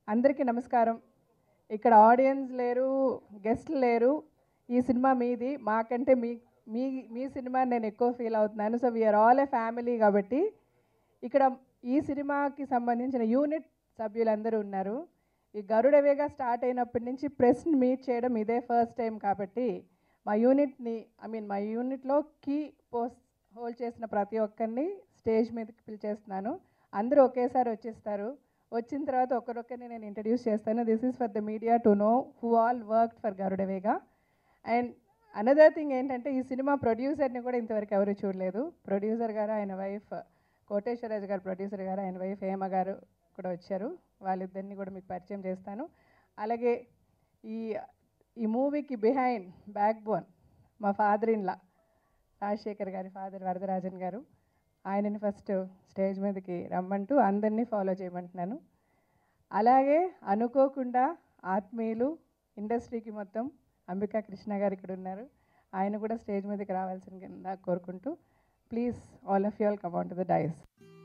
అందరికీ నమస్కారం ఇక్కడ ఆడియన్స్ లేరు గెస్ట్లు లేరు ఈ సినిమా మీది మాకంటే మీ మీ మీ సినిమా నేను ఎక్కువ ఫీల్ అవుతున్నాను so we're all a family కాబట్టి ఇక్కడ ఈ సినిమాకి సంబంధించిన యూనిట్ సభ్యులందరూ ఉన్నారు ఈ గరుడవేగా స్టార్ట్ అయినప్పటి నుంచి ప్రెస్ని మీట్ చేయడం ఇదే ఫస్ట్ టైం కాబట్టి మా యూనిట్ని ఐ మీన్ మా యూనిట్లో కీ పోస్ట్ హోల్డ్ చేసిన ప్రతి ఒక్కరిని స్టేజ్ మీదకి పిలిచేస్తున్నాను అందరూ ఒకేసారి వచ్చేస్తారు వచ్చిన తర్వాత ఒకరొక్కరిని నేను ఇంట్రడ్యూస్ చేస్తాను this is for the media to know who all work for Garuda Vega and another thing ఏంటంటే ఈ సినిమా ప్రొడ్యూసర్ని కూడా ఇంతవరకు ఎవరు చూడలేదు ప్రొడ్యూసర్ గారు ఆయన వైఫ్ కోటేశ్వరరాజు గారు ప్రొడ్యూసర్ గారు ఆయన వైఫ్ హేమ గారు కూడా వచ్చారు వాళ్ళిద్దరిని కూడా మీకు పరిచయం చేస్తాను అలాగే ఈ ఈ మూవీకి బిహైండ్ బ్యాక్ బోన్ మా ఫాదర్ ఇన్లా రాజశేఖర్ గారి ఫాదర్ వరదరాజన్ గారు ఆయనని ఫస్ట్ స్టేజ్ మీదకి రమ్మంటూ అందరినీ ఫాలో చేయమంటున్నాను అలాగే అనుకోకుండా ఆత్మీయులు ఇండస్ట్రీకి మొత్తం అంబికా కృష్ణ గారు ఇక్కడ ఉన్నారు ఆయన కూడా స్టేజ్ మీదకి రావాల్సిన కింద కోరుకుంటూ please all of you all come on to the dais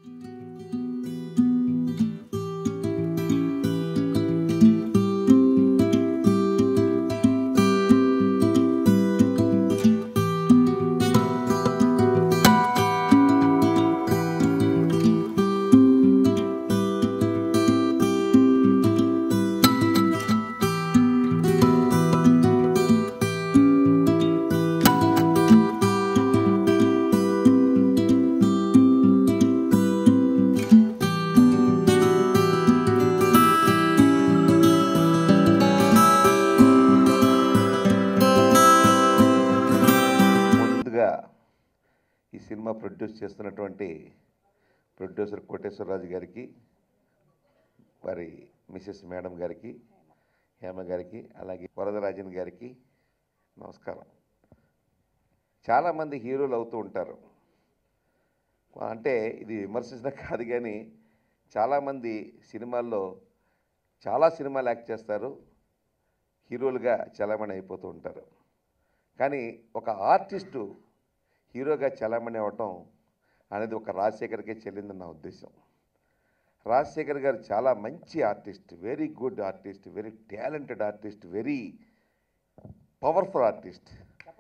ముందుగా ఈ సినిమా ప్రొడ్యూస్ చేస్తున్నటువంటి ప్రొడ్యూసర్ కోటేశ్వరరాజు గారికి వారి మిసెస్ మేడం గారికి హేమ గారికి అలాగే వరదరాజన్ గారికి నమస్కారం చాలామంది హీరోలు అవుతూ ఉంటారు అంటే ఇది విమర్శించడం కాదు కానీ చాలామంది సినిమాల్లో చాలా సినిమాలు యాక్ట్ చేస్తారు హీరోలుగా చలామణి అయిపోతూ ఉంటారు కానీ ఒక ఆర్టిస్టు హీరోగా చలామణి అవ్వటం అనేది ఒక రాజశేఖర్కే చెల్లిందని నా ఉద్దేశం రాజశేఖర్ గారు చాలా మంచి artist very good artist very talented artist very powerful artist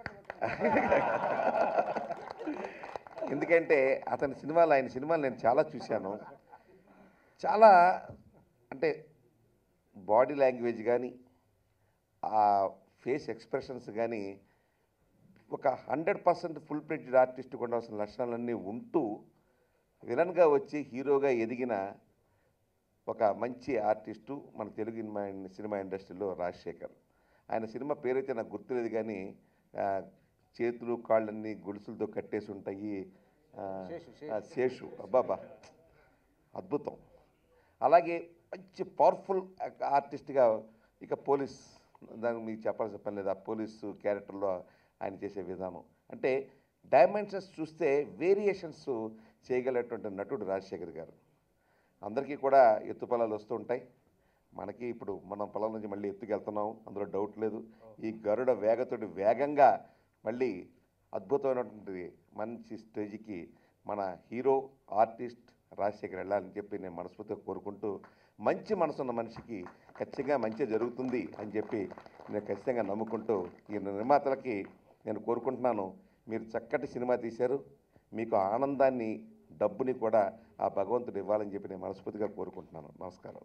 ఎందుకంటే అతని సినిమాలు ఆయన సినిమాలు నేను చాలా చూశాను చాలా అంటే బాడీ లాంగ్వేజ్ కానీ ఆ ఫేస్ ఎక్స్ప్రెషన్స్ కానీ ఒక hundred percent full fledged artist ఉండాల్సిన లక్షణాలన్నీ ఉంటూ విలన్గా వచ్చి హీరోగా ఎదిగిన ఒక మంచి ఆర్టిస్టు మన తెలుగు ఇన్మా- సినిమా ఇండస్ట్రీలో రాజశేఖర్ ఆయన సినిమా పేరైతే నాకు గుర్తులేదు కానీ ఆ, చేతులు కాళ్ళన్నీ గొలుసులతో కట్టేసి ఉంటాయి ఆ, ఆ, శేషు అబ్బాబా అద్భుతం అలాగే మంచి పవర్ఫుల్ ఆర్టిస్ట్గా ఇక పోలీస్ దానికి మీకు చెప్పాల్సిన పని లేదు ఆ పోలీసు క్యారెక్టర్లో ఆయన చేసే విధానం అంటే డైమెన్షన్స్ చూస్తే వేరియేషన్స్ చేయగలిగేటువంటి నటుడు రాజశేఖర్ గారు అందరికీ కూడా ఎత్తు పొలాలు వస్తూ ఉంటాయి మనకి ఇప్పుడు మనం పొలం నుంచి మళ్ళీ ఎత్తుకెళ్తున్నాం అందులో డౌట్ లేదు ఈ గరుడ వేగతోటి వేగంగా మళ్ళీ అద్భుతమైనటువంటి మంచి స్టేజ్కి మన హీరో ఆర్టిస్ట్ రాజశేఖర్ వెళ్ళాలని చెప్పి నేను మనస్ఫూర్తిగా కోరుకుంటూ మంచి మనసున్న మనిషికి ఖచ్చితంగా మంచి జరుగుతుంది అని చెప్పి నేను ఖచ్చితంగా నమ్ముకుంటూ ఈ నిర్మాతలకి నేను కోరుకుంటున్నాను మీరు చక్కటి సినిమా తీశారు మీకు ఆనందాన్ని డబ్బుని కూడా ఆ భగవంతుడు ఇవ్వాలని చెప్పి నేను మనస్ఫూర్తిగా కోరుకుంటున్నాను నమస్కారం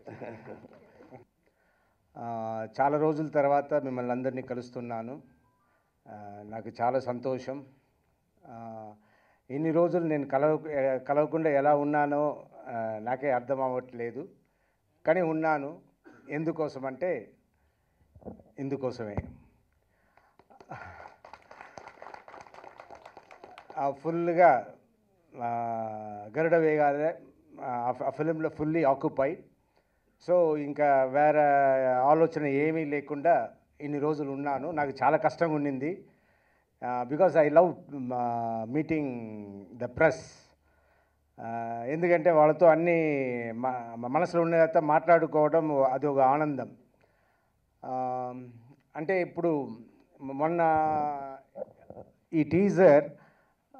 ఆ, చాలా రోజుల తర్వాత మిమ్మల్ని అందరినీ కలుస్తున్నాను ఆ, నాకు చాలా సంతోషం ఆ, ఇన్ని రోజులు నేను కలవ కలవకుండా ఎలా ఉన్నానో ఆ, నాకే అర్థం అవ్వట్లేదు కానీ ఉన్నాను ఎందుకోసం అంటే ఇందుకోసమే ఆ ఫుల్గా గరుడ వేగాలే ఆ ఫిలింలో ఫుల్లీ ఆక్యుపై సో ఇంకా వేరే ఆలోచన ఏమీ లేకుండా ఇన్ని రోజులు ఉన్నాను నాకు చాలా కష్టంగా ఉండింది because I love meeting the press ఎందుకంటే వాళ్ళతో అన్నీ మ- మ- మనసులో ఉన్నదంతా మాట్లాడుకోవడం అది ఒక ఆనందం ఆ, అంటే ఇప్పుడు మొన్న ఈ టీజర్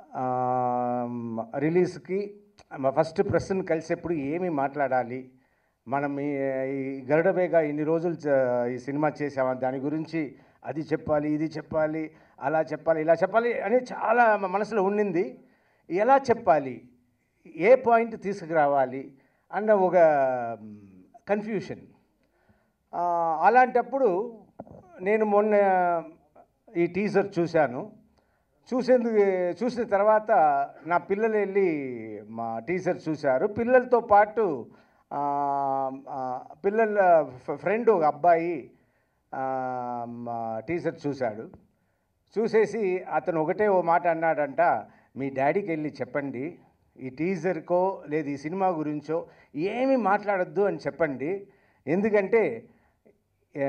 రిలీజ్కి ఫస్ట్ ప్రెస్ని కలిసేప్పుడు ఏమి మాట్లాడాలి మనం ఈ ఈ గరుడబేగా ఇన్ని రోజులు చ- ఈ సినిమా చేసామా దాని గురించి అది చెప్పాలి ఇది చెప్పాలి అలా చెప్పాలి ఇలా చెప్పాలి అని చాలా మా మనసులో ఉండింది ఎలా చెప్పాలి ఏ పాయింట్ తీసుకురావాలి అన్న ఒక కన్ఫ్యూషన్ అలాంటప్పుడు నేను మొన్న ఈ టీజర్ చూశాను చూసేందుకు చూసిన తర్వాత నా పిల్లలు వెళ్ళి మా టీచర్ చూశారు పిల్లలతో పాటు ఆ, ఆ, పిల్లల ఫ్రెండ్ ఒక అబ్బాయి ఆ, మా టీచర్ చూశాడు చూసేసి అతను ఒకటే ఓ మాట అన్నాడంట మీ డాడీకి వెళ్ళి చెప్పండి ఈ టీజర్కో లేదు ఈ సినిమా గురించో ఏమీ మాట్లాడొద్దు అని చెప్పండి ఎందుకంటే ఆ,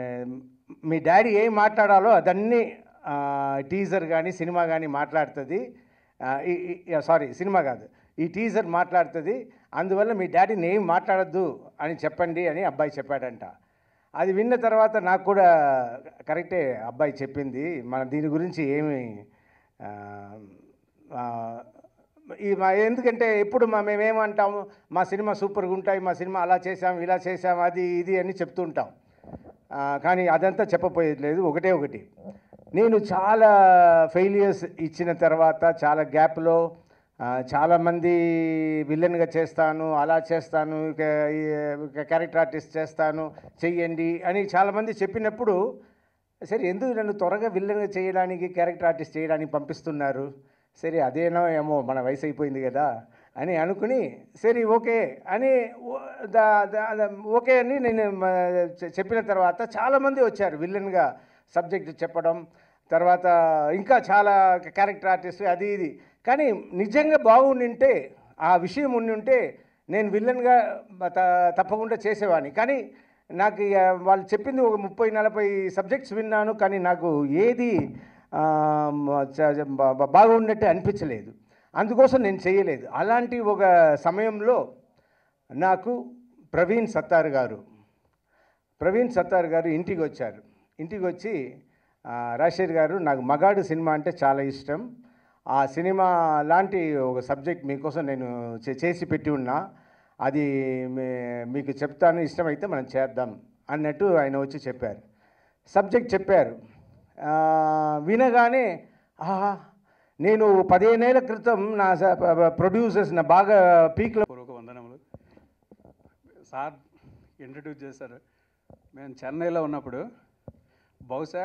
మీ డాడీ ఏం మాట్లాడాలో అదన్నీ ఆ, టీజర్ కానీ సినిమా కానీ మాట్లాడుతుంది ఆ, ఈ- ఈ- సారీ సినిమా కాదు ఈ టీజర్ మాట్లాడుతుంది అందువల్ల మీ డాడీని ఏం మాట్లాడొద్దు అని చెప్పండి అని అబ్బాయి చెప్పాడంట అది విన్న తర్వాత నాకు కూడా కరెక్టే అబ్బాయి చెప్పింది మన దీని గురించి ఏమి ఆ, ఆ, ఈ మా ఎందుకంటే ఎప్పుడు మా మేమేమంటాము మా సినిమా సూపర్గా ఉంటాయి మా సినిమా అలా చేసాం ఇలా చేసాం అది ఇది అని చెప్తుంటాం ఆ, కానీ అదంతా చెప్పపోయేది లేదు ఒకటే ఒకటి నేను చాలా ఫెయిలియర్స్ ఇచ్చిన తర్వాత చాలా గ్యాప్లో ఆ, చాలామంది విలన్గా చేస్తాను అలా చేస్తాను ఇక ఇక క్యారెక్టర్ ఆర్టిస్ట్ చేస్తాను చెయ్యండి అని చాలామంది చెప్పినప్పుడు సరే ఎందుకు నన్ను త్వరగా విలన్గా చేయడానికి క్యారెక్టర్ ఆర్టిస్ట్ చేయడానికి పంపిస్తున్నారు సరే అదేనో ఏమో మన వయసు అయిపోయింది కదా అని అనుకుని సరే ఓకే అని ఓ- దా- దా- దా- ఓకే అని నేను మ- చె- చెప్పిన తర్వాత చాలామంది వచ్చారు విలన్గా సబ్జెక్ట్ చెప్పడం తర్వాత ఇంకా చాలా క్యారెక్టర్ ఆర్టిస్ట్ అది ఇది కానీ నిజంగా బాగుండింటే ఆ విషయం ఉండి ఉంటే నేను విలన్గా త- తప్పకుండా చేసేవాడిని కానీ నాకు ఇక వాళ్ళు చెప్పింది ఒక ముప్పై నలభై సబ్జెక్ట్స్ విన్నాను కానీ నాకు ఏది ఆ, మ- చ- చ- బా- బా- బాగున్నట్టు అనిపించలేదు అందుకోసం నేను చేయలేదు అలాంటి ఒక సమయంలో నాకు ప్రవీణ్ సత్తార్ గారు ప్రవీణ్ సత్తార్ గారు ఇంటికి వచ్చారు ఇంటికి వచ్చి "ఆ, రాజశేఖర్ గారు నాకు మగాడు సినిమా అంటే చాలా ఇష్టం ఆ సినిమా లాంటి ఒక సబ్జెక్ట్ మీకోసం నేను చే- చేసి పెట్టి ఉన్నా అది మీ- మీకు చెప్తాను ఇష్టమైతే మనం చేద్దాం అన్నట్టు ఆయన వచ్చి చెప్పారు సబ్జెక్ట్ చెప్పారు ఆ, వినగానే ఆహా నేను పదిహేనేళ్ల క్రితం నా ప్రొడ్యూసర్స్ నా బాగా పీక్లో పూర్వక వందనములు సార్ ఇంట్రడ్యూస్ చేశారు మేము చెన్నైలో ఉన్నప్పుడు బహుశా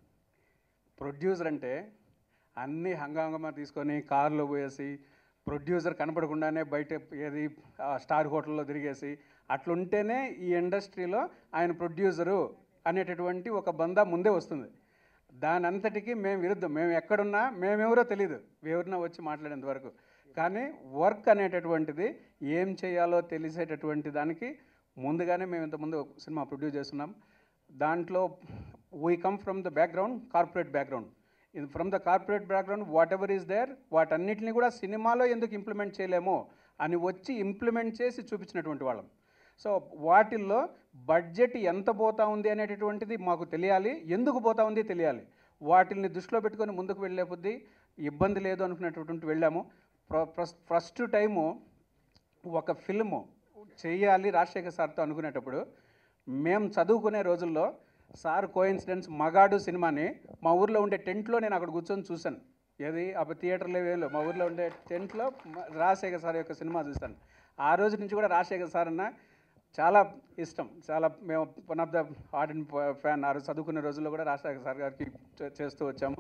ప్రొడ్యూసర్ అంటే అన్ని హంగామా తీసుకొని కారులో పోయేసి ప్రొడ్యూసర్ కనపడకుండానే బయట ఏది ఆ స్టార్ హోటల్లో తిరిగేసి అట్లుంటేనే ఈ ఇండస్ట్రీలో ఆయన ప్రొడ్యూసరు అనేటటువంటి ఒక బందా ముందే వస్తుంది దాని అంతటికి మేము విరుద్ధం మేము ఎక్కడున్నా మేమెవరో తెలియదు ఎవరినా వచ్చి మాట్లాడేంత వరకు కానీ వర్క్ అనేటటువంటిది ఏం చేయాలో తెలిసేటటువంటి దానికి ముందుగానే మేము ఇంతకుముందు ఒక సినిమా ప్రొడ్యూస్ చేస్తున్నాం దాంట్లో we come from the background corporate background ఇది from the corporate background whatever is there వాటన్నిటిని కూడా సినిమాలో ఎందుకు ఇంప్లిమెంట్ చేయలేము అని వచ్చి ఇంప్లిమెంట్ చేసి చూపించినటువంటి వాళ్ళం సో వాటిల్లో బడ్జెట్ ఎంత పోతా ఉంది అనేటటువంటిది మాకు తెలియాలి ఎందుకు పోతా ఉంది తెలియాలి వాటిని దృష్టిలో పెట్టుకొని ముందుకు వెళ్ళే కొద్దీ ఇబ్బంది లేదు అనుకునేటటువంటి వెళ్ళాము ఫస్ట్ టైము ఒక ఫిల్ము చేయాలి రాజశేఖర్ సార్తో అనుకునేటప్పుడు మేము చదువుకునే రోజుల్లో సార్ కోయిన్సిడెన్స్ మగాడు సినిమాని మా ఊర్లో ఉండే టెంట్లో నేను అక్కడ కూర్చొని చూశాను ఏది అప్పుడు థియేటర్లో వేలు మా ఊర్లో ఉండే టెంట్లో మ- రాజశేఖర్ సార్ యొక్క సినిమా చూశాను ఆ రోజు నుంచి కూడా రాజశేఖర్ సార్ అన్న చాలా ఇష్టం చాలా మేము one of the ardent fan ఆ రోజు చదువుకునే రోజుల్లో కూడా రాజశేఖర్ సార్ గారికి చే- చేస్తూ వచ్చాము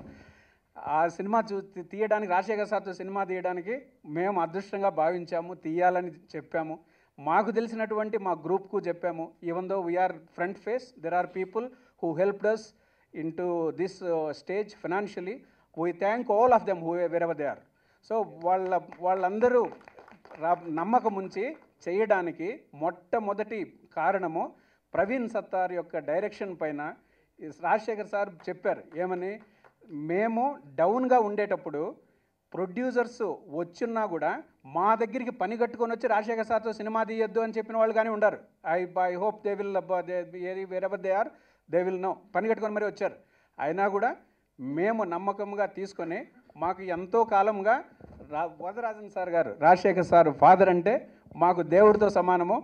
ఆ సినిమా చూ తీ- తీయడానికి రాజశేఖర్ సార్తో సినిమా తీయడానికి మేము అదృష్టంగా భావించాము తీయాలని చెప్పాము మాకు తెలిసినటువంటి మా గ్రూప్కు చెప్పాము even though we're front face there are people who helped us in to this stage financially we thank all of them who wherever they are so వాళ్ళ వాళ్ళందరూ రా నమ్మకం ఉంచి చేయడానికి మొట్టమొదటి కారణము ప్రవీణ్ సత్తార్ యొక్క డైరెక్షన్ పైన ఈ రాజశేఖర్ సార్ చెప్పారు ఏమని మేము డౌన్గా ఉండేటప్పుడు ప్రొడ్యూసర్స్ వచ్చిన్నా కూడా మా దగ్గరికి పని కట్టుకొని వచ్చి రాజశేఖర్ సార్తో సినిమా తీయొద్దు అని చెప్పిన వాళ్ళు కానీ ఉండారు I I hope they will wherever they are they will know పని కట్టుకొని మరి వచ్చారు అయినా కూడా మేము నమ్మకంగా తీసుకొని మాకు ఎంతో కాలంగా రా వరదరాజన్ సార్ గారు రాజశేఖర్ సార్ ఫాదర్ అంటే మాకు దేవుడితో సమానము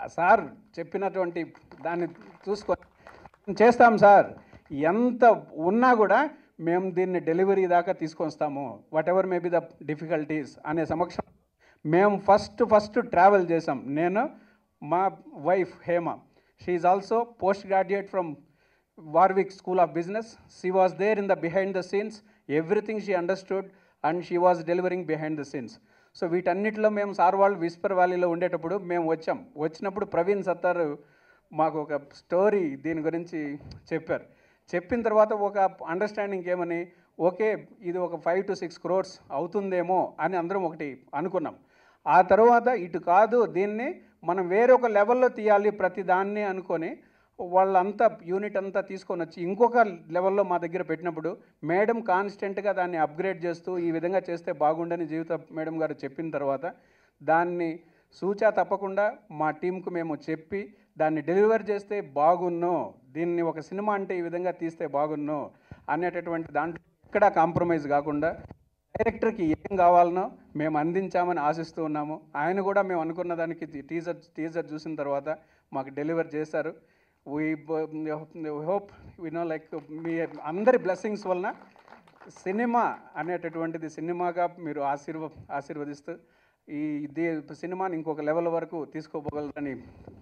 సార్ చెప్పినటువంటి దాన్ని చూసుకొని చేస్తాం సార్ ఎంత ఉన్నా కూడా మేము దీన్ని డెలివరీ దాకా తీసుకొస్తాము whatever may be the difficulties అనే సమక్షం మేము ఫస్ట్ ఫస్ట్ ట్రావెల్ చేసాం నేను మా wife Hema she is also post graduate from Warwick school of business she was there in the behind the scenes everything she understood and she was delivering behind the scenes so వీటన్నిటిలో మేము sir వాళ్ళు Whisper వ్యాలీలో ఉండేటప్పుడు మేము వచ్చాం వచ్చినప్పుడు ప్రవీణ్ సత్తారు మాకు ఒక స్టోరీ దీని గురించి చెప్పారు చెప్పిన తర్వాత ఒక అండర్స్టాండింగ్ ఏమని ఓకే ఇది ఒక ఫైవ్ టు సిక్స్ క్రోర్స్ అవుతుందేమో అని అందరం ఒకటి అనుకున్నాం ఆ తర్వాత ఇటు కాదు దీన్ని మనం వేరే ఒక లెవెల్లో తీయాలి ప్రతి దాన్ని అనుకొని వాళ్ళంతా యూనిట్ అంతా తీసుకొని వచ్చి ఇంకొక లెవెల్లో మా దగ్గర పెట్టినప్పుడు మేడం కాన్స్టెంట్గా దాన్ని అప్గ్రేడ్ చేస్తూ ఈ విధంగా చేస్తే బాగుండని జీవిత మేడం గారు చెప్పిన తర్వాత దాన్ని సూచా తప్పకుండా మా టీంకు మేము చెప్పి దాన్ని డెలివర్ చేస్తే బాగున్నో దీన్ని ఒక సినిమా అంటే ఈ విధంగా తీస్తే బాగున్నో అనేటటువంటి దాంట్లో ఎక్కడా కాంప్రమైజ్ కాకుండా డైరెక్టర్కి ఏం కావాలనో మేము అందించామని ఆశిస్తూ ఉన్నాము ఆయన కూడా మేము అనుకున్న దానికి టీజర్ టీజర్ చూసిన తర్వాత మాకు డెలివర్ చేశారు వీ హోప్ నో లైక్ మీ అందరి బ్లెస్సింగ్స్ వలన సినిమా అనేటటువంటిది సినిమాగా మీరు ఆశీర్వ ఆశీర్వదిస్తూ ఈ ఇది సినిమాని ఇంకొక లెవెల్ వరకు తీసుకోపోగలరని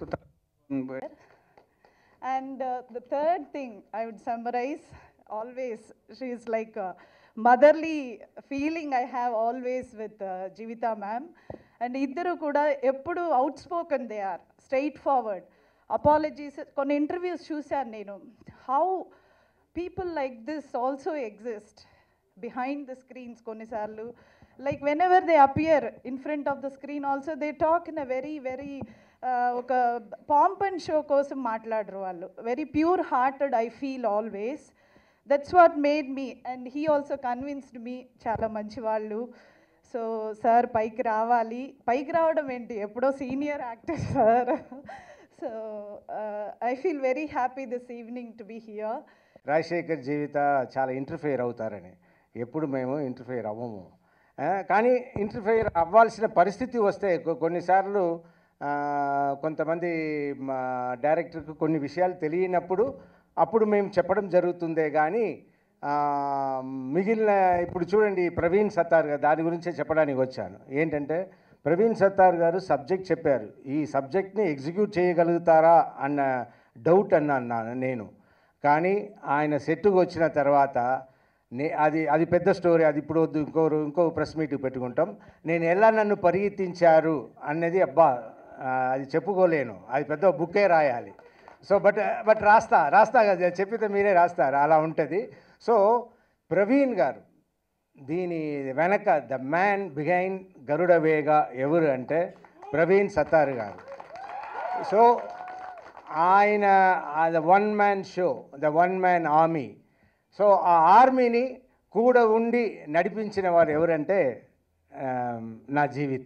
And uh, the third thing I would summarize always, she is like a motherly feeling I have always with uh, Jivita ma'am. And ఇద్దరు కూడా ఎప్పుడు outspoken they are straightforward apologies కొన్ని interviews చూశాను నేను how people like this also exist behind the screens కొన్నిసార్లు like whenever they appear in front of the screen also they talk in a very very ఒక pomp and show కోసం మాట్లాడరు వాళ్ళు very pure hearted I feel always that's what made me and he also convinced me చాలా మంచి వాళ్ళు so sir పైకి రావాలి పైకి రావడం ఏంటి ఎప్పుడో senior actor sir so I feel very happy this evening to be here Rajasekhar Jeevitha చాలా ఇంటర్ఫియర్ అవుతారని ఎప్పుడు మేము ఇంటర్ఫియర్ అవ్వము ఆ, కానీ ఇంటర్ఫియర్ అవ్వాల్సిన పరిస్థితి వస్తే కొ- కొన్నిసార్లు ఆ, కొంతమంది మా డైరెక్టర్కి కొన్ని విషయాలు తెలియనప్పుడు అప్పుడు మేము చెప్పడం జరుగుతుందే కానీ ఆ, మిగిలిన ఇప్పుడు చూడండి ప్రవీణ్ సత్తార్ గారు దాని గురించే చెప్పడానికి వచ్చాను ఏంటంటే ప్రవీణ్ సత్తార్ గారు సబ్జెక్ట్ చెప్పారు ఈ సబ్జెక్ట్ని ఎగ్జిక్యూట్ చేయగలుగుతారా అన్న డౌట్ అన్నాను నేను కానీ ఆయన సెట్టుకు వచ్చిన తర్వాత నే అది అది పెద్ద స్టోరీ అది ఇప్పుడు వద్దు ఇంకో రో- ఇంకో ప్రెస్ మీట్ పెట్టుకుంటాం నేను ఎలా నన్ను పరిగెత్తించారు అన్నది అబ్బా ఆ, అది చెప్పుకోలేను అది పెద్ద బుక్కే రాయాలి సో బట్ బట్ రాస్తా రాస్తా కదా చెప్పితే మీరే రాస్తారు అలా ఉంటుంది సో ప్రవీణ్ గారు దీని వెనక ద మ్యాన్ బిహైండ్ గరుడ వేగ ఎవరు అంటే ప్రవీణ్ సత్తార్ గారు సో ఆయన the one man show the one man army so ఆ ఆర్మీని కూడా ఉండి నడిపించిన వారు ఎవరంటే ఆ, నా జీవిత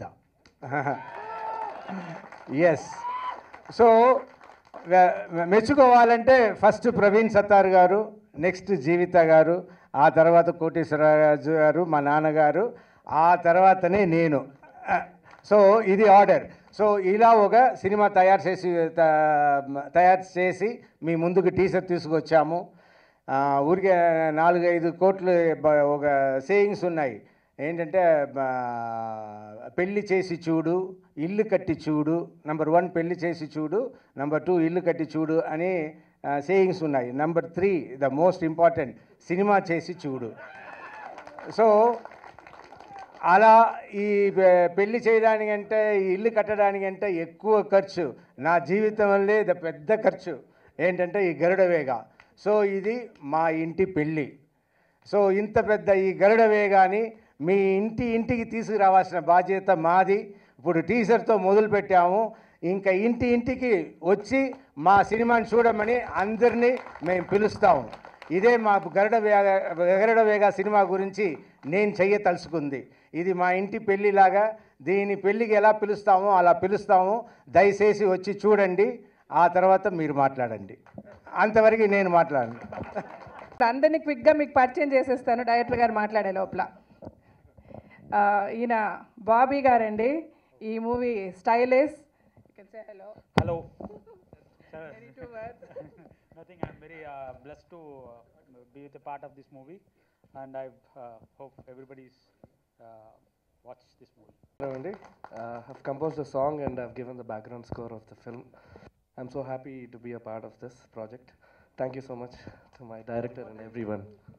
ఎస్ సో వె- మెచ్చుకోవాలంటే ఫస్ట్ ప్రవీణ్ సత్తార్ గారు నెక్స్ట్ జీవిత గారు ఆ తర్వాత కోటేశ్వరరాజు గారు మా నాన్నగారు ఆ తర్వాతనే నేను సో ఇది ఆర్డర్ సో ఇలా ఒక సినిమా తయారు చేసి త- తయారు చేసి మీ ముందుకు టీషర్ట్ తీసుకొచ్చాము ఆ, ఊరికే నాలుగైదు కోట్లు బ- ఒక సేయింగ్స్ ఉన్నాయి ఏంటంటే బ- పెళ్లి చేసి చూడు ఇల్లు కట్టి చూడు నంబర్ వన్ పెళ్లి చేసి చూడు నంబర్ టూ ఇల్లు కట్టి చూడు అని సేయింగ్స్ ఉన్నాయి number three the most important సినిమా చేసి చూడు సో అలా ఈ పె- పెళ్లి చేయడానికంటే ఈ ఇల్లు కట్టడానికంటే ఎక్కువ ఖర్చు నా జీవితం వల్లే ద పెద్ద ఖర్చు ఏంటంటే ఈ గరుడ వేగ సో ఇది మా ఇంటి పెళ్ళి సో ఇంత పెద్ద ఈ గరుడ వేగాని మీ ఇంటి ఇంటికి తీసుకురావాల్సిన బాధ్యత మాది ఇప్పుడు టీజర్తో మొదలు పెట్టాము ఇంకా ఇంటి ఇంటికి వచ్చి మా సినిమాని చూడమని అందరినీ మేము పిలుస్తాము ఇదే మా గరుడ వేగ గరుడ వేగ సినిమా గురించి నేను చెయ్యతలుచుకుంది ఇది మా ఇంటి పెళ్ళిలాగా దీని పెళ్ళికి ఎలా పిలుస్తామో అలా పిలుస్తాము దయచేసి వచ్చి చూడండి ఆ తర్వాత మీరు మాట్లాడండి అంతవరకు నేను మాట్లాడను అందరినీ క్విక్గా మీకు పరిచయం చేసేస్తాను డైరెక్టర్ గారు మాట్లాడే లోపల ఆ, ఈయన బాబీ గారండి ఈ movie stylish say hello. Hello. Sir, Any two words? nothing. I'm very uh, blessed to uh, be with a part of this movie, and I uh, hope everybody's uh, watch this movie. Hello, Andy. Uh, I've composed a song and I've given the background score of the film. I'm so happy to be a part of this project. Thank you so much to my director and everyone.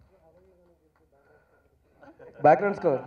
Background score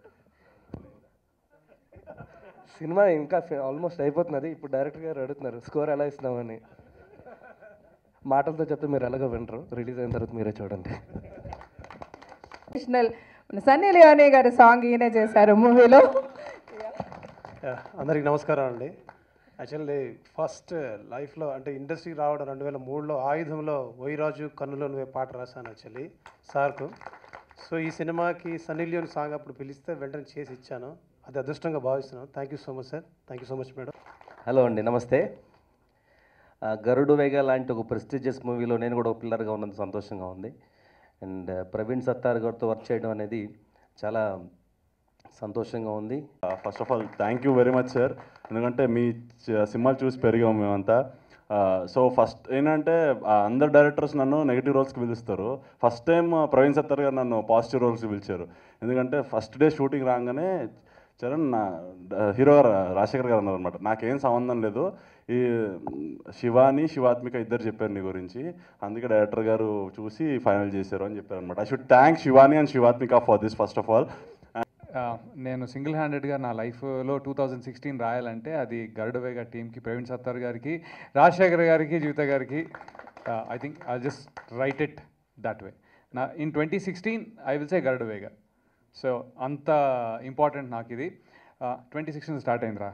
సినిమా ఇంకా almost అయిపోతున్నది ఇప్పుడు director గారు అడుగుతున్నారు score ఎలా ఇస్తున్నామని మాటలతో చెప్తే మీరు ఎలాగో వినరు రిలీజ్ అయిన తర్వాత మీరే చూడండి ట్రెడిషనల్ సన్నీ లియోనీ గారి సాంగ్ ఈయనే చేశారు మూవీలో యా, అందరికీ నమస్కారం అండి యాక్చువల్లీ ఫస్ట్ లైఫ్లో అంటే ఇండస్ట్రీ రావడం రెండు వేల మూడులో ఆయుధంలో వైరాజు కన్నులో నువ్వే పాట రాశాను యాక్చువల్లీ సార్కు సో ఈ సినిమాకి సన్నీ లియోన్ సాంగ్ అప్పుడు పిలిస్తే వెంటనే చేసి ఇచ్చాను అది అదృష్టంగా భావిస్తున్నాను thank you so much sir thank you so much madam hello అండి నమస్తే ఆ, గరుడు వేగ లాంటి ఒక ప్రెస్టీజియస్ మూవీలో నేను కూడా ఒక పిల్లర్గా ఉన్నందుకు సంతోషంగా ఉంది అండ్ ప్రవీణ్ సత్తార్ గారితో వర్క్ చేయడం అనేది చాలా సంతోషంగా ఉంది first of all thank you very much sir ఎందుకంటే మీ చ- సినిమాలు చూసి పెరిగాము మేమంతా సో ఫస్ట్ ఏంటంటే ఆ, అందరు డైరెక్టర్స్ నన్ను నెగిటివ్ రోల్స్కి పిలుస్తారు ఫస్ట్ టైం ప్రవీణ్ సత్తర్ గారు నన్ను పాజిటివ్ రోల్స్కి పిలిచారు ఎందుకంటే ఫస్ట్ డే షూటింగ్ రాగానే చరణ్ నా హీరో గారు రాజశేఖర్ గారు అన్నారు అనమాట నాకేం సంబంధం లేదు ఈ శివాని శివాత్మిక ఇద్దరు చెప్పారు నీ గురించి అందుకే డైరెక్టర్ గారు చూసి ఫైనల్ చేశారు అని చెప్పారు అనమాట I should thank Shivani and Shivathmika for this first of all ఆ, నేను సింగిల్ హ్యాండెడ్గా నా లైఫ్లో టూ థౌజండ్ సిక్స్టీన్ రాయాలంటే అది గరుడవేగ టీమ్కి ప్రవీణ్ సత్తార్ గారికి రాజశేఖర్ గారికి జీవిత గారికి I think I just right it that way నా in twenty sixteen I will say Garudavega so అంత ఇంపార్టెంట్ నాకు ఇది ట్వంటీ సిక్స్టీన్ స్టార్ట్ అయిందిరా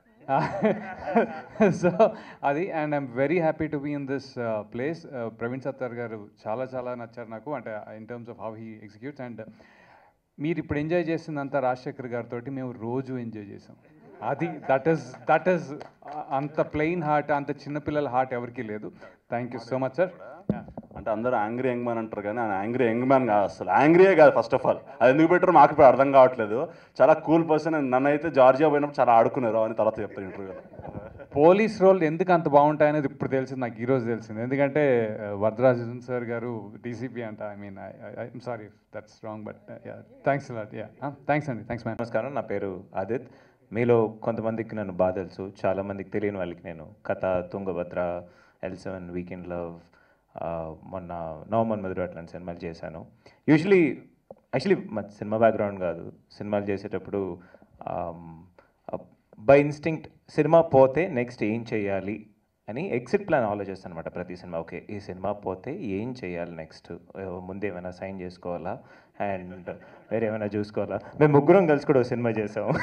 సో అది and I'm very happy to be in this place Praveen Sattar గారు చాలా చాలా నచ్చారు నాకు అంటే in terms of how he executes and మీరు ఇప్పుడు ఎంజాయ్ చేసిందంతా రాజశేఖర్ గారితో మేము రోజు ఎంజాయ్ చేసాం అది దట్ ఈస్ దట్ ఈస్ అంత ప్లెయిన్ హార్ట్ అంత చిన్నపిల్లల హార్ట్ ఎవరికీ లేదు thank you so much sir అంటే అందరూ యాంగ్రీ యంగ్ మ్యాన్ అంటారు కానీ ఆయన యాంగ్రీ యంగ్ మ్యాన్ కాదు అసలు యాంగ్రీయే కాదు ఫస్ట్ ఆఫ్ ఆల్ అది ఎందుకు పెట్టారో మాకు ఇప్పుడు అర్థం కావట్లేదు చాలా కూల్ పర్సన్ నన్ను అయితే జార్జియా పోయినప్పుడు చాలా ఆడుకున్నారు అని తర్వాత చెప్తాను ఇంటర్వ్యూలో పోలీస్ రోల్ ఎందుకు అంత బాగుంటాయనేది ఇప్పుడు తెలిసింది నాకు ఈరోజు తెలిసింది ఎందుకంటే వరదరాజన్ సార్ గారు డీసీపీ అంట I mean I'm sorry that's wrong but thanks lot yeah thanks అండి థ్యాంక్స్ మ్యామ్ నమస్కారం నా పేరు ఆదిత్ మీలో కొంతమందికి నన్ను బాగా తెలుసు చాలా మందికి తెలియని వాళ్ళకి నేను కథ Tungabhadra L seven weekend love మొన్న నవమన్ మధుర అట్లాంటి సినిమాలు చేశాను యూజువలీ యాక్చువల్లీ మా సినిమా బ్యాక్గ్రౌండ్ కాదు సినిమాలు చేసేటప్పుడు బై ఇన్స్టింక్ట్ సినిమా పోతే నెక్స్ట్ ఏం చేయాలి అని ఎగ్జిట్ ప్లాన్ ఆలోచిస్తాను అనమాట ప్రతి సినిమా ఓకే ఈ సినిమా పోతే ఏం చేయాలి నెక్స్ట్ ముందు ఏమైనా సైన్ చేసుకోవాలా అండ్ వేరే ఏమైనా చూసుకోవాలా మేము ముగ్గురం కలిసి కూడా ఒక సినిమా చేసాము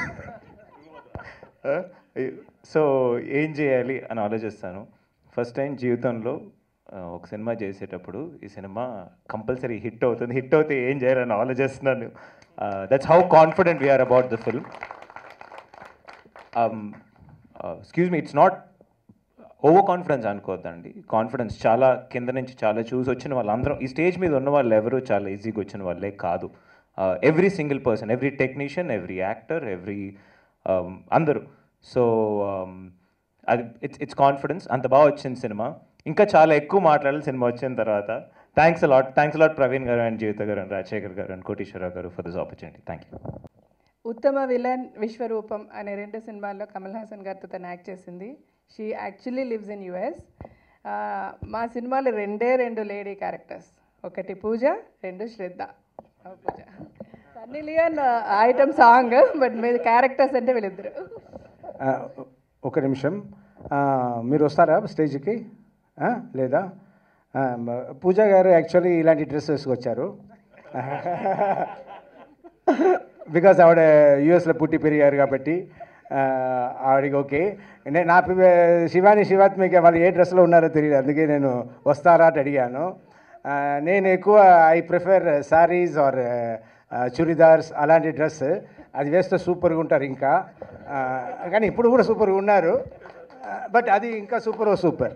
సో ఏం చేయాలి అని ఆలోచిస్తాను ఫస్ట్ టైం జీవితంలో ఆ, ఒక సినిమా చేసేటప్పుడు ఈ సినిమా కంపల్సరీ హిట్ అవుతుంది హిట్ అవుతే ఏం చేయాలని ఆలోచిస్తున్నాను that's how confident we're about the film excuse me it's not over confidence అనుకోవద్దండి కాన్ఫిడెన్స్ చాలా కింద నుంచి చాలా చూసి వచ్చిన వాళ్ళందరం ఈ స్టేజ్ మీద ఉన్న వాళ్ళు ఎవరు చాలా ఈజీగా వచ్చిన వాళ్ళే కాదు every single person every technician every actor every అందరూ సో అది ఇట్స్ ఇట్స్ కాన్ఫిడెన్స్ అంత బాగా వచ్చింది సినిమా ఇంకా చాలా ఎక్కువ మాట్లాడాలి సినిమా వచ్చిన తర్వాత thanks lot thanks lot Praveen గారు అండ్ జీవిత గారు అండ్ రాజశేఖర్ గారు అండ్ కోటేశ్వరరావు గారు for this opportunity thank you Uttama villain Vishwaroopam అనే రెండు సినిమాల్లో కమల్ హాసన్ గారితో తను యాక్ట్ చేసింది she actually lives in US మా సినిమాలు రెండే రెండు లేడీ క్యారెక్టర్స్ ఒకటి పూజ రెండు శ్రద్ధ ఆ Pooja Sunny Leone item song but మీ క్యారెక్టర్స్ అంటే వీళ్ళిద్దరు ఆ, ఒక నిమిషం ఆ, మీరు వస్తారా స్టేజ్కి ఆ, లేదా ఆ, మ- పూజ గారు యాక్చువల్లీ ఇలాంటి డ్రెస్ వేసుకొచ్చారు బికాస్ ఆవిడ యూఎస్లో పుట్టి పెరిగారు కాబట్టి ఆ, ఆవిడకి ఓకే నేను నా పి- శివాని శివాత్మిక వాళ్ళు ఏ డ్రెస్లో ఉన్నారో తెలియదు అందుకే నేను వస్తారా అని అడిగాను ఆ, నేను ఎక్కువ I prefer saris or churidars అలాంటి డ్రెస్ అది వేస్తే సూపర్గా ఉంటారు ఇంకా ఆ, కానీ ఇప్పుడు కూడా సూపర్గా ఉన్నారు బట్ అది ఇంకా super super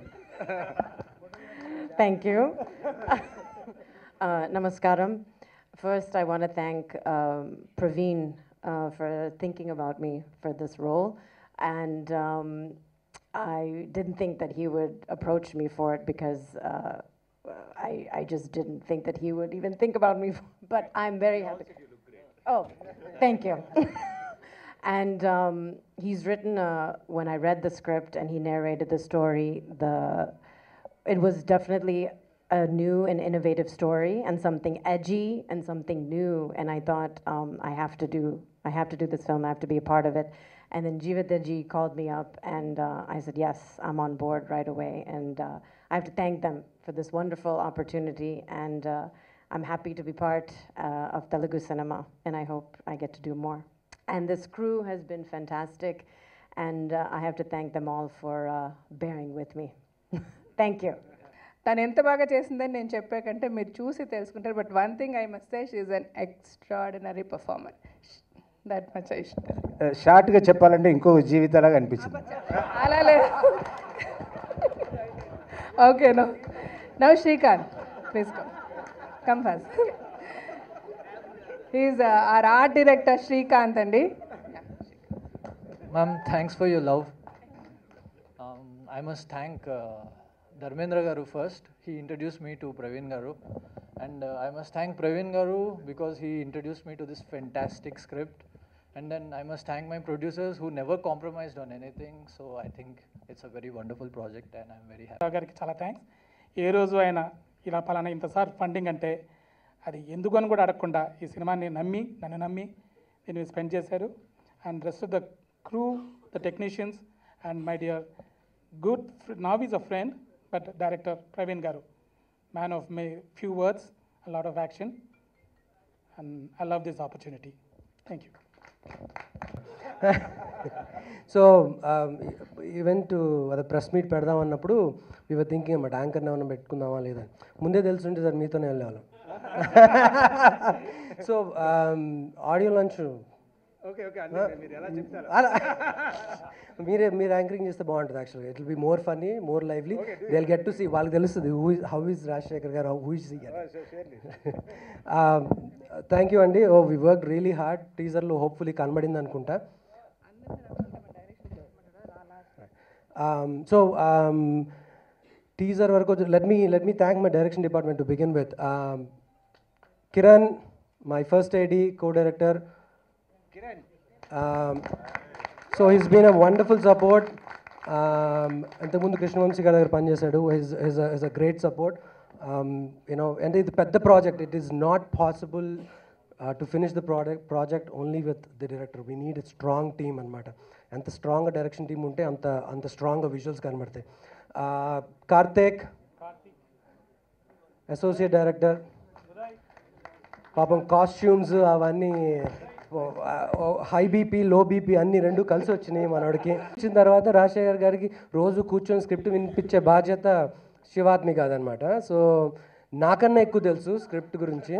Thank you. uh, namaskaram. First, I want to thank um, Praveen uh, for thinking about me for this role. And um, I didn't think that he would approach me for it because uh, I, I just didn't think that he would even think about me. But I'm very happy. Oh, thank you. and um, he's written, uh, when I read the script and he narrated the story, the it was definitely a new and innovative story and something edgy and something new. And I thought um, I have to do I have to do this film. I have to be a part of it. And then Jivadeji called me up, and uh, I said yes, I'm on board right away. And uh, I have to thank them for this wonderful opportunity. And uh, I'm happy to be part uh, of Telugu cinema, and I hope I get to do more. And this crew has been fantastic, and uh, I have to thank them all for uh, bearing with me. thank you. తను ఎంత బాగా చేసిందని నేను చెప్పే కంటే మీరు చూసి తెలుసుకుంటారు but one thing I must say she's an extraordinary performer that much I షార్ట్గా చెప్పాలంటే ఇంకో జీవితాలాగా అనిపించింది అలా లేదు okay no now Srikanth please come come first he's our art director Srikanth అండి Ma'am, thanks for your love. Um, I must thank uh, Dharmendra Garu first. He introduced me to Praveen Garu. And uh, I must thank Praveen Garu because he introduced me to this fantastic script. And then I must thank my producers who never compromised on anything. So I think it's a very wonderful project and I'm very happy. రావు గారికి చాలా thanks ఏ రోజు ఆయన ఇలా పలానా ఇంతసారి funding అంటే అది ఎందుకు అని కూడా అడగకుండా ఈ సినిమాని నమ్మి నన్ను నమ్మి దీన్ని స్పెండ్ చేశారు and rest of the crew the technicians and my dear good now is a friend but director Praveen గారు man of may few words lot of action and I love this opportunity thank you so event అదే press meet పెడదాం అన్నప్పుడు we thinking అన్నమాట యాంకర్ని ఏమైనా పెట్టుకుందామా లేదా ముందే తెలుసుంటే sir మీతోనే వెళ్ళేవాళ్ళం so audio launch okay okay మీరు ఎలా చెప్తారు అలా మీరే మీరు యాంకరింగ్ చేస్తే బాగుంటుంది యాక్చువల్గా it will be more funny more lively they get to see వాళ్ళకి తెలుస్తుంది హూ హౌ ఇస్ రాజశేఖర్ గారు హూ ఇస్ థ్యాంక్ యూ అండి oh we work really hard టీజర్లో హోప్ఫుల్లీ కనబడింది అనుకుంటా సో టీజర్ వరకు let me let me thank my direction department to begin with Kiran my first AD co director so he's been a wonderful support అంతకుముందు కృష్ణవంశీ గారి దగ్గర పనిచేశాడు his his his a great support you know అంటే ఇది పెద్ద project it is not possible to finish the product project only with the director we need a strong team అనమాట ఎంత strong direction team ఉంటే అంత అంత స్ట్రాంగ్గా విజువల్స్ కనబడతాయి కార్తేక్ అసోసియేట్ డైరెక్టర్ పాపం కాస్ట్యూమ్స్ అవన్నీ హై బీపీ లో బీపీ అన్ని రెండు కలిసి వచ్చినాయి మనోడికి వచ్చిన తర్వాత రాజశేఖర్ గారికి రోజు కూర్చొని స్క్రిప్ట్ వినిపించే బాధ్యత శివాత్మి కాదనమాట సో నాకన్నా ఎక్కువ తెలుసు స్క్రిప్ట్ గురించి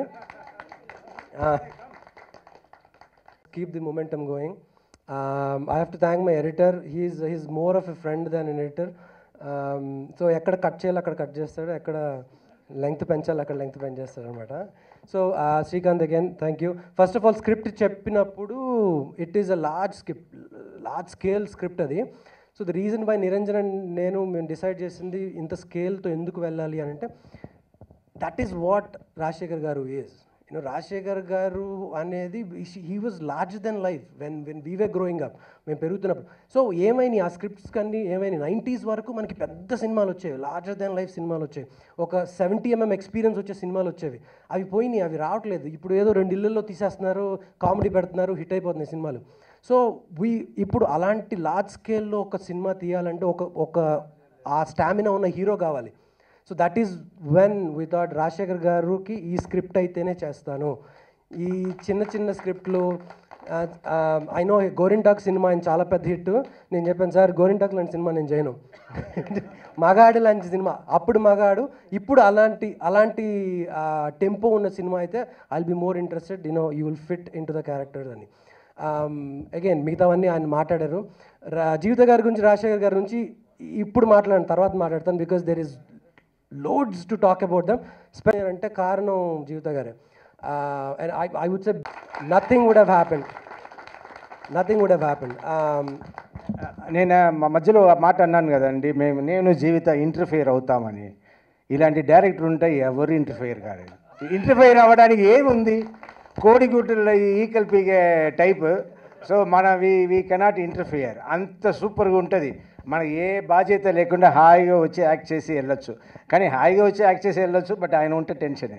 keep the momentum going I have to thank my editor he's he's more of a friend than an editor so ఎక్కడ కట్ చేయాలి అక్కడ కట్ చేస్తాడు ఎక్కడ లెంగ్త్ పెంచాలి అక్కడ లెంగ్త్ పెంచేస్తాడు అనమాట so Srikanth again thank you first of all script చెప్పినప్పుడు it is a large script large scale script అది so the reason by Niranjan and నేను మేము డిసైడ్ చేసింది ఇంత స్కేల్తో ఎందుకు వెళ్ళాలి అని అంటే దట్ ఈస్ వాట్ రాజశేఖర్ గారు ఈజ్ యూనో రాజశేఖర్ గారు అనేది he was large then life when when we way growing up మేము పెరుగుతున్నప్పుడు సో ఏమైనాయి ఆ స్క్రిప్ట్స్ కానీ ఏమైనా నైంటీస్ వరకు మనకి పెద్ద సినిమాలు వచ్చేవి లార్జర్ దెన్ లైఫ్ సినిమాలు వచ్చేవి ఒక సెవెంటీ ఎంఎం ఎక్స్పీరియన్స్ వచ్చే సినిమాలు వచ్చేవి అవి పోయినాయి అవి రావట్లేదు ఇప్పుడు ఏదో రెండు ఇళ్ళల్లో తీసేస్తున్నారు కామెడీ పెడుతున్నారు హిట్ అయిపోతున్నాయి సినిమాలు సో వీ ఇప్పుడు అలాంటి లార్జ్ స్కేల్లో ఒక సినిమా తీయాలంటే ఒక ఒక ఆ స్టామినా ఉన్న హీరో కావాలి so that is when without Rajasekhar గారికి ఈ స్క్రిప్ట్ అయితేనే చేస్తాను ఈ చిన్న చిన్న స్క్రిప్ట్లు ఐ నో గోరింటాక్ సినిమా ఆయన చాలా పెద్ద హిట్ నేను చెప్పాను సార్ గోరింటాక్ లాంటి సినిమా నేను చేయను మగాడు లాంటి సినిమా అప్పుడు మగాడు ఇప్పుడు అలాంటి అలాంటి టెంపో ఉన్న సినిమా అయితే I'll be more interested you know you will fit in to the characters అని అగైన్ మిగతావన్నీ ఆయన మాట్లాడారు రా- జీవిత గారి గురించి రాజశేఖర్ గారి గురించి ఇప్పుడు మాట్లాడిన తర్వాత మాట్లాడతాను because there is loads to talk about them special అంటే కారణం జీవిత గారే and I I would say nothing would have happen nothing would have happen నేను మా మధ్యలో ఆ మాట అన్నాను కదండి మేము నేను జీవిత ఇంటర్ఫియర్ అవుతామని ఇలాంటి డైరెక్టర్ ఉంటే ఎవరు ఇంటర్ఫియర్ కాలేదు ఇంటర్ఫియర్ అవ్వడానికి ఏముంది కోడిగుడ్డుల ఈకల్ పీకే టైప్ సో మన వి వీ కెనాట్ ఇంటర్ఫియర్ అంత సూపర్గా ఉంటుంది మనకి ఏ బాధ్యత లేకుండా హాయిగా వచ్చి యాక్ట్ చేసి వెళ్ళొచ్చు కానీ హాయిగా వచ్చి యాక్ట్ చేసి వెళ్ళొచ్చు బట్ ఆయన ఉంటే టెన్షనే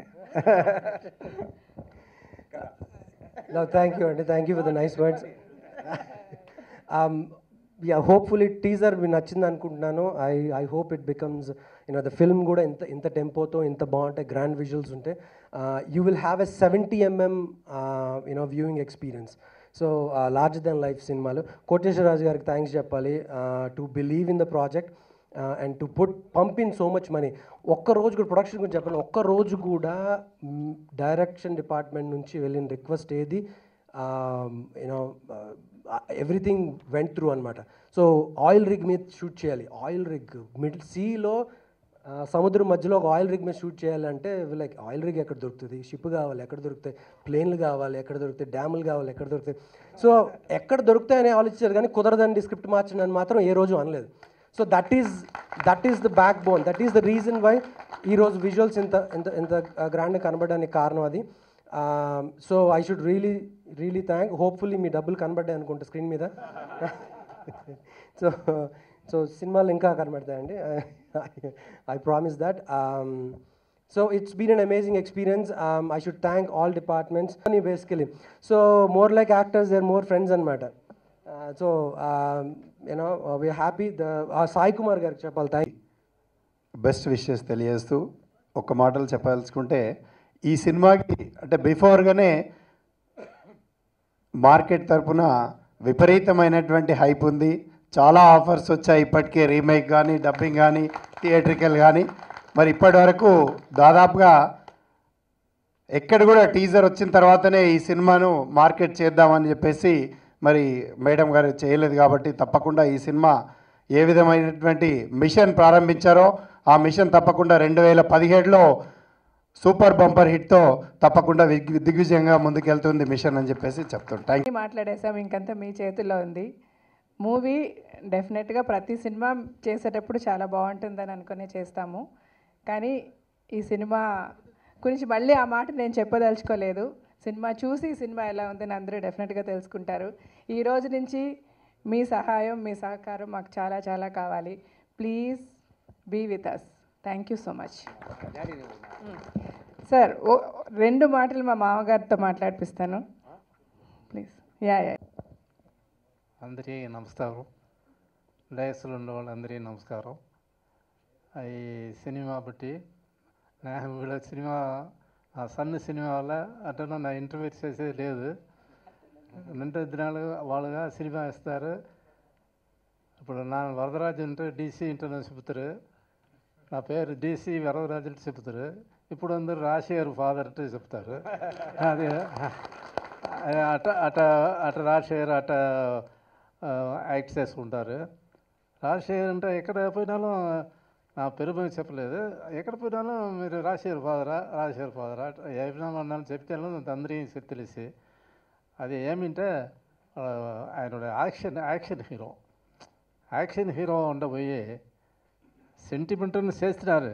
No, thank you, Andy. Thank you for the nice words. um, yeah, hopefully teaser మీ నచ్చింది అనుకుంటున్నాను I I hope it becomes you know the film కూడా ఇంత ఇంత టెంపోతో ఇంత బాగుంటాయి గ్రాండ్ విజువల్స్ ఉంటే you will have a seventy MM you know viewing experience so larger then life సినిమాలు కోటేశ్వరరాజు గారికి థ్యాంక్స్ చెప్పాలి to believe in the project and to put pump in so much money ఒక్క రోజు కూడా ప్రొడక్షన్ గురించి చెప్పాలి ఒక్క రోజు కూడా డైరెక్షన్ డిపార్ట్మెంట్ నుంచి వెళ్ళిన రిక్వెస్ట్ ఏది యూనో ఎవ్రీథింగ్ వెంట్ త్రూ అనమాట సో ఆయిల్ రిగ్ మీద షూట్ చేయాలి ఆయిల్ రిగ్ మిడిల్ సీలో సముద్రం మధ్యలో ఒక ఆయిల్ రిగ్ మీద షూట్ చేయాలంటే లైక్ ఆయిల్ రిగ్ ఎక్కడ దొరుకుతుంది షిప్ కావాలి ఎక్కడ దొరుకుతాయి ప్లేన్లు కావాలి ఎక్కడ దొరుకుతాయి డ్యాములు కావాలి ఎక్కడ దొరుకుతాయి సో ఎక్కడ దొరుకుతాయని ఆలోచించారు కానీ కుదరదండి స్క్రిప్ట్ మార్చండి అని మాత్రం ఏ రోజు అనలేదు so that is that is the backbone that is the reason why ఈరోజు విజువల్స్ ఇంత ఇంత ఇంత గ్రాండ్ కనబడడానికి కారణం అది so I should really really thank hopefully మీ డబ్బులు కనబడ్డాయి అనుకుంటా స్క్రీన్ మీద సో సో సినిమాలు ఇంకా కనబడతాయండి I promise that so it's been an amazing experience I should thank all departments అని basically so more like actors there more friends అనమాట so you know we are happy the Sai Kumar గారికి చెప్పాలి థ్యాంక్ బెస్ట్ విషెస్ తెలియజేస్తూ ఒక మాటలు చెప్పాల్సుకుంటే ఈ సినిమాకి అంటే బిఫోర్గానే మార్కెట్ తరపున విపరీతమైనటువంటి హైప్ ఉంది చాలా ఆఫర్స్ వచ్చాయి ఇప్పటికే రీమేక్ కానీ డబ్బింగ్ కానీ థియేట్రికల్ కానీ మరి ఇప్పటి వరకు దాదాపుగా ఎక్కడ కూడా టీజర్ వచ్చిన తర్వాతనే ఈ సినిమాను మార్కెట్ చేద్దామని చెప్పేసి మరి మేడం గారు చేయలేదు కాబట్టి తప్పకుండా ఈ సినిమా ఏ విధమైనటువంటి మిషన్ ప్రారంభించారో ఆ మిషన్ తప్పకుండా రెండు వేల పదిహేడులో సూపర్ బంపర్ హిట్తో తప్పకుండా దిగ్- దిగ్విజయంగా ముందుకెళ్తుంది మిషన్ అని చెప్పేసి చెప్తాను థ్యాంక్ మాట్లాడేసాం ఇంకంతా మీ చేతుల్లో ఉంది మూవీ డెఫినెట్గా ప్రతి సినిమా చేసేటప్పుడు చాలా బాగుంటుందని అనుకునే చేస్తాము కానీ ఈ సినిమా గురించి మళ్ళీ ఆ మాట నేను చెప్పదలుచుకోలేదు సినిమా చూసి ఈ సినిమా ఎలా ఉందని అందరూ డెఫినెట్గా తెలుసుకుంటారు ఈ రోజు నుంచి మీ సహాయం మీ సహకారం మాకు చాలా చాలా కావాలి please be with us thank you so much sir ఓ రెండు మాటలు మా మామగారితో మాట్లాడిపిస్తాను ప్లీజ్ యా యా అందరికీ నమస్కారం డయస్లో ఉన్న వాళ్ళందరికీ నమస్కారం ఈ సినిమా బట్టి నాకు వీళ్ళ సినిమా ఆ సన్న సినిమా వల్ల అట్లా నా ఇంటర్వ్యూ చేసేది లేదు రెండు దినాలు వాళ్ళుగా సినిమా ఇస్తారు ఇప్పుడు ನಾನು ವರದರಾಜ್ ಅಂತ ಡಿ ಸಿ ಇಂಟರ್ನಲ್ చెప్తారు నా పేరు డిసి వరదరాజు అంటే చెప్తారు ఇప్పుడు అందరు రాజశేఖర్ ఫాదర్ అంటే చెప్తారు అది అట అట అట రాజశేఖర్ అట ఆ, యాక్ట్ చేసుకుంటారు రాజశేఖర్ అంటే ఎక్కడ పోయినాலும் నా పేరు మీద చెప్పలేదు ఎక్కడ పోయినాலும் మీరు రాజశేఖర్ ఫాదరా రాజశేఖర్ ఫాదరా ఏమైనా ఉన్నాను చెప్తే అందరికీ తెలిసి అది ఏమింటే ఆ, ఆయనోட action action hero action hero ఉండబోయి సెంటిమెంట్ని చేస్తున్నారు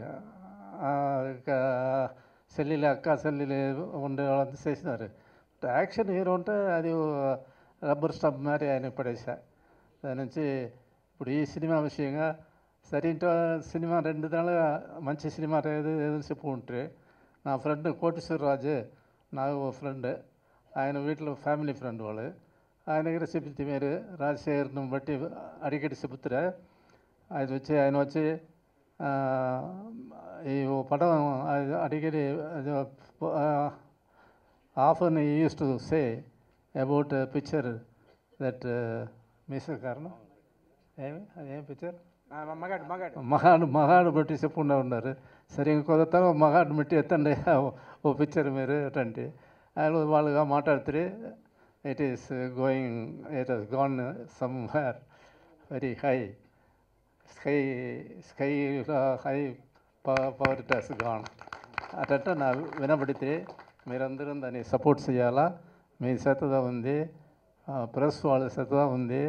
చెల్లెలు అక్క చెల్లెలు ఉండే వాళ్ళంతా చేసినారు యాక్షన్ హీరో అంటే అది రబ్బర్ స్టంప్ మరి ఆయన పడేసా దాని నుంచి ఇప్పుడు ఈ సినిమా విషయంగా సరే ఇంటో సినిమా రెండు దినాలుగా మంచి సినిమా ఏదో ఏదో చెప్పుకుంటే నా ఫ్రెండ్ కోటేశ్వరరాజు నాకు ఓ ఫ్రెండ్ ఆయన వీటిలో ఫ్యామిలీ ఫ్రెండ్ వాళ్ళు ఆయన దగ్గర చెప్తే మీరు రాజశేఖర్ని బట్టి అడిగడి చెబుతారా ఆయన వచ్చి ఆయన వచ్చి ఆ, ఈ ఓ పடம் అది అడిగడి అది, ఆ, often he used to say about a picture that uh, Mr. కారణం ఏమి అదేం పిక్చర్ మగాడు మగాడు మగాడు మగాడు బట్టి చెప్పుకుంటూ ఉన్నారు సరే ఇంకొక మగాడు బట్టి ఎత్తండి ఓ పిక్చర్ మీరు అంటే ఆయన వాళ్ళుగా మాట్లాడితే it is going it has gone somewhere very high sky sky high power it has gone అటట్ట నా వినబడితే మీరందరూ దాన్ని సపోర్ట్ చేయాలా మీ చేతగా ఉంది ప్రెస్ వాళ్ళ చేతగా ఉంది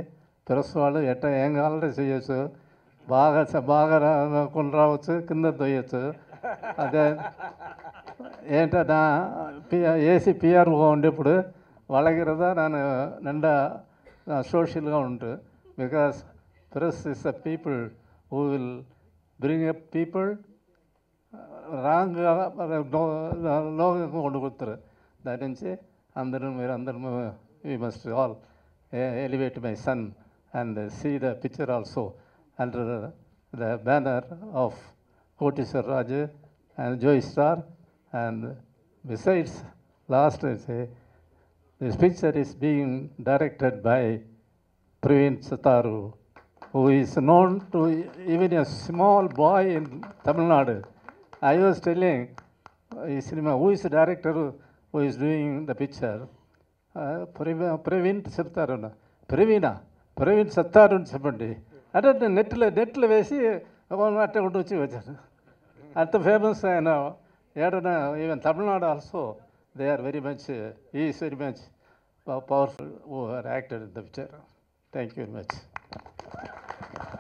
ప్రెస్ వాళ్ళు ఎట్లా ఏం కావాలంటే చేయొచ్చు బాగా చ- బాగా రా- కొని రావచ్చు కింద తొయ్యొచ్చు అదే ఏంటన్నా పి ఏసీ పిఆర్ఓ ఉండేప్పుడు ಒಳಗಿರೋದ ನಾನು ನಂಡ ಸೋಷಿಯಲ್గా ಉಂಟು because press is the people who will bring up people wrong లోగా కొడుకుతారు దాని నుంచి అందరూ మీరు అందరూ we must all elevate my son and see the picture also under the banner of Koteswara Raju and Joy star and besides last this picture is being directed by Praveen Sattaru who is known to even a small boy in Tamil Nadu. I was telling uh, cinema, who is the director who, who is doing the picture? Uh, Pravi- Praveen చెప్తారు ప్రవీణ ప్రవీణ్ సత్తారు అని చెప్పండి అంటే నెట్లో నెట్లో వేసి అట్ట కొట్టి వచ్చి వచ్చారు అంత ఫేమస్ ఆయన ఏడన్నా even Tamil Nadu also they are very much is very much powerful who are acted in the picture thank you very much